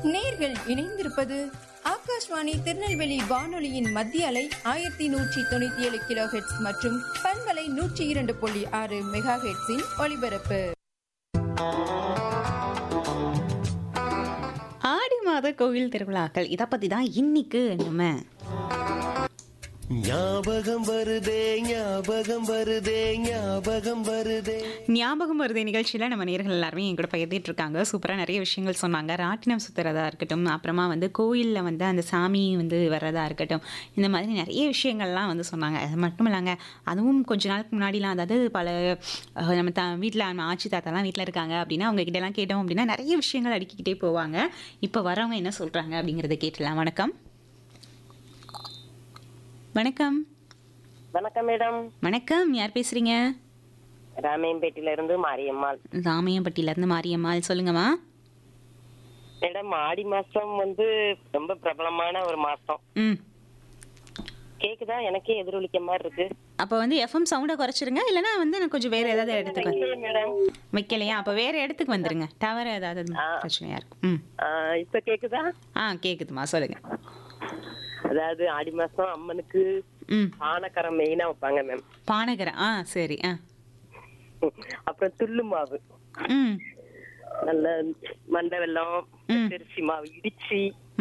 நேர்கள் இணைந்திருப்பது ஆகாஷ்வாணி திருநெல்வேலி வானொலியின் மத்திய அலை ஆயிரத்தி நூற்றி தொண்ணூத்தி ஏழு கிலோ ஹெட்ஸ் மற்றும் பண்பலை நூற்றி இரண்டு புள்ளி ஆறு மெகா ஹெட்ஸின் ஒலிபரப்பு ஆடி மாத கோவில் திருவிழாக்கள் இதை பற்றி தான் இன்னைக்கு நம்ம ஞாபகம் வருதே ஞாபகம் வருதே ஞாபகம் வருதே ஞாபகம் வருது நிகழ்ச்சியில் நம்ம நேர்கள் எல்லாருமே என் கூட பகிர்ந்துட்டு இருக்காங்க சூப்பராக நிறைய விஷயங்கள் சொன்னாங்க ராட்டினம் சுற்றுறதா இருக்கட்டும் அப்புறமா வந்து கோயிலில் வந்து அந்த சாமி வந்து வர்றதா இருக்கட்டும் இந்த மாதிரி நிறைய விஷயங்கள்லாம் வந்து சொன்னாங்க அது மட்டும் இல்லைங்க அதுவும் கொஞ்ச நாளுக்கு முன்னாடிலாம் அதாவது பல அஹ், நம்ம த வீட்டில் நம்ம ஆச்சி தாத்தாலாம் வீட்டில் இருக்காங்க அப்படின்னா அவங்க கிட்டலாம் கேட்டோம் அப்படின்னா நிறைய விஷயங்கள் அடுக்கிக்கிட்டே போவாங்க இப்போ வரவங்க என்ன சொல்கிறாங்க அப்படிங்கிறத கேட்டலாம் வணக்கம் வணக்கம் வணக்கம் மேடம் வணக்கம் யார் பேசுகிறீங்க ராமையன்பேட்டையில இருந்து மாரியம்மாள் ராமையம்பட்டியிலேருந்து மாரியம்மாள் சொல்லுங்கம்மா மேடம் ஆடி மாசம் வந்து ரொம்ப பிரபலமான ஒரு மாசம் ம் கேக்குதா எனக்கே எதிரொலிக்க மாதிரி இருக்கு அப்போ வந்து எஃப்எம் சவுண்டை குறைச்சிருங்க இல்லைன்னா வந்து நான் கொஞ்சம் வேறு ஏதாவது இடத்துக்கு வந்து இல்லையே மேடம் வைக்கலையா அப்போ வேறு இடத்துக்கு வந்துருங்க டவர் ஏதாவது பிரச்சனையாக இருக்கும் ம் ஆ, இப்ப கேக்குதா ஆ கேட்குதுமா சொல்லுங்க அதாவது ஆடி மாசம் அம்மனுக்கு ம் பானக்கரம் மெயினா வைப்பாங்க மேம் பானகரம் ஆ சரி ஆ அப்புறம் துள்ளு மாவு ம் நல்ல மண்டை வெல்லம் ம். திருச்சி மாவு இடிச்சி